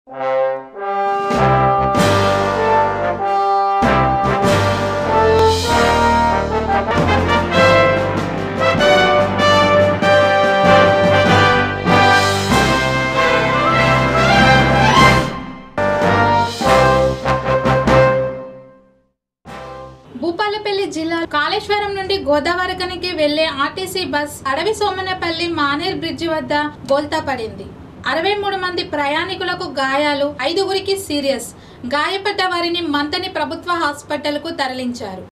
భూపాలపల్లి జిల్లా కాళేశ్వరం నుండి గోదావరికనికి వెళ్లే ఆర్టీసీ బస్ అడవి సోమనపల్లి మానేర్ బ్రిడ్జి వద్ద బోల్తా పడింది అరవై మూడు మంది ప్రయాణికులకు గాయాలు ఐదుగురికి సీరియస్ గాయపడ్డ వారిని మంతని ప్రభుత్వ హాస్పిటల్కు తరలించారు